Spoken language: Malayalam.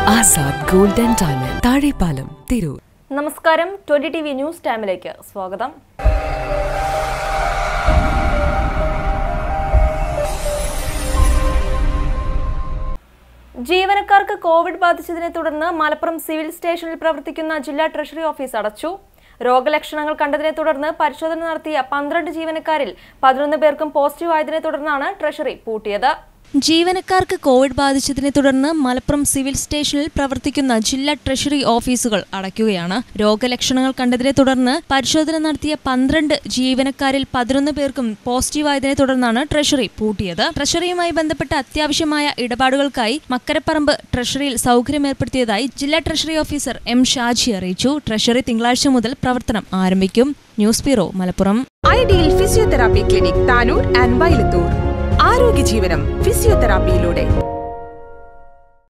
Azad gold and diamond Thazhepalam Tirur നമസ്കാരം ട്വന്റി ടി വി ന്യൂസ് ടൈമിലേക്ക് സ്വാഗതം ജീവനക്കാർക്ക് കോവിഡ് ബാധിച്ചതിനെ തുടർന്ന് മലപ്പുറം സിവിൽ സ്റ്റേഷനിൽ പ്രവർത്തിക്കുന്ന ജില്ലാ ട്രഷറി ഓഫീസ് അടച്ചു രോഗലക്ഷണങ്ങൾ കണ്ടതിനെ തുടർന്ന് പരിശോധന നടത്തിയ പന്ത്രണ്ട് ജീവനക്കാരിൽ പതിനൊന്ന് പേർക്കും പോസിറ്റീവ് ആയതിനെ തുടർന്നാണ് ട്രഷറി പൂട്ടിയത് ജീവനക്കാർക്ക് കോവിഡ് ബാധിച്ചതിനെ തുടർന്ന് മലപ്പുറം സിവിൽ സ്റ്റേഷനിൽ പ്രവർത്തിക്കുന്ന ജില്ലാ ട്രഷറി ഓഫീസുകൾ അടയ്ക്കുകയാണ് രോഗലക്ഷണങ്ങൾ കണ്ടതിനെ തുടർന്ന് പരിശോധന നടത്തിയ പന്ത്രണ്ട് ജീവനക്കാരിൽ പതിനൊന്ന് പേർക്കും പോസിറ്റീവായതിനെ തുടർന്നാണ് ട്രഷറി പൂട്ടിയത് ട്രഷറിയുമായി ബന്ധപ്പെട്ട അത്യാവശ്യമായ ഇടപാടുകൾക്കായി മക്കരപ്പറമ്പ് ട്രഷറിയിൽ സൗകര്യമേർപ്പെടുത്തിയതായി ജില്ലാ ട്രഷറി ഓഫീസർ എം ഷാജി അറിയിച്ചു ട്രഷറി തിങ്കളാഴ്ച മുതൽ പ്രവർത്തനം ആരംഭിക്കും news bureau Malappuram ideal physiotherapy clinic Tanur and Vailathur ആരോഗ്യ ജീവനം ഫിസിയോതെറാപ്പിയിലൂടെ